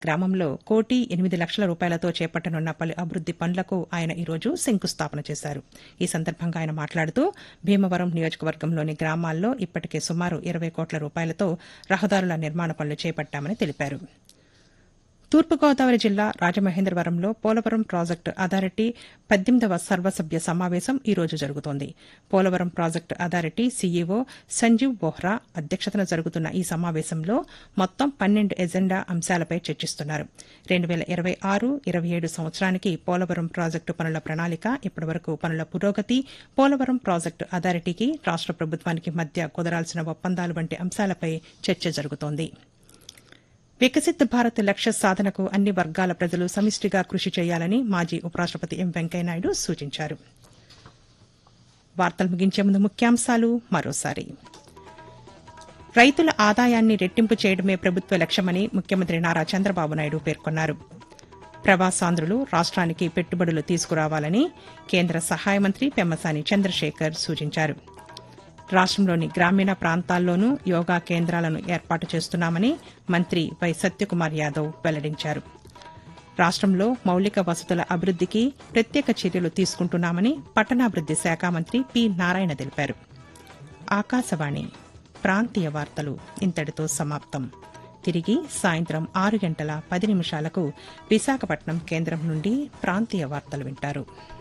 గ్రామంలో కోటి ఎనిమిది లక్షల రూపాయలతో చేపట్టనున్న పలు అభివృద్ది పనులకు ఆయన ఈరోజు శంకుస్థాపన చేశారు ఈ సందర్భంగా ఆయన మాట్లాడుతూ భీమవరం నియోజకవర్గంలోని గ్రామాల్లో ఇప్పటికే సుమారు ఇరవై కోట్ల రూపాయలతో రహదారుల నిర్మాణ పనులు చేపట్టామని తెలిపారు తూర్పుగోదావరి జిల్లా రాజమహేంద్రవరంలో పోలవరం ప్రాజెక్టు అథారిటీ పద్దెనిమిదవ సర్వసభ్య సమావేశం ఈ రోజు జరుగుతోంది Polavaram project authority CEO Sanjeev Bohra అధ్యక్షతన జరుగుతున్న ఈ సమావేశంలో మొత్తం పన్నెండు ఎజెండా అంశాలపై చర్చిస్తున్నారు రెండు వేల ఇరవై ఆరు ఇరవై ఏడు సంవత్సరానికి పోలవరం ప్రాజెక్టు పనుల ప్రణాళిక ఇప్పటివరకు పనుల పురోగతి పోలవరం ప్రాజెక్టు అథారిటీకి రాష్ట ప్రభుత్వానికి మధ్య కుదరాల్సిన ఒప్పందాలు వంటి అంశాలపై చర్చ జరుగుతోంది వికసిత్ భారత్ లక్ష్య సాధనకు అన్ని వర్గాల ప్రజలు సమిష్టిగా కృషి చేయాలని మాజీ ఉపరాష్టపతి ఎం వెంకయ్యనాయుడు సూచించారు వార్తలు ముగించే ముందు ముఖ్యాంశాలు మరోసారి రైతుల ఆదాయాన్ని రెట్టింపు చేయడమే ప్రభుత్వ లక్ష్యమని ముఖ్యమంత్రి నారా చంద్రబాబు నాయుడు పేర్కొన్నారు ప్రవాసాంధ్రులు రాష్ట్రానికి పెట్టుబడులు తీసుకురావాలని కేంద్ర సహాయ మంత్రి పెమ్మసాని చంద్రశేఖర్ సూచించారు రాష్ట్రంలోని గ్రామీణ ప్రాంతాల్లోనూ యోగా కేంద్రాలను ఏర్పాటు చేస్తున్నామని మంత్రి వై సత్యకుమార్ యాదవ్ వెల్లడించారు రాష్ట్రంలో మౌలిక వసతుల అభివృద్దికి ప్రత్యేక చర్యలు తీసుకుంటున్నామని పట్టణాభివృద్ది శాఖ మంత్రి పి నారాయణ తెలిపారు ఆకాశవాణి ప్రాంతీయ వార్తలు ఇంతటితో సమాప్తం తిరిగి సాయంత్రం ఆరు గంటల పది నిమిషాలకు విశాఖపట్నం కేంద్రం నుండి ప్రాంతీయ వార్తలు వింటారు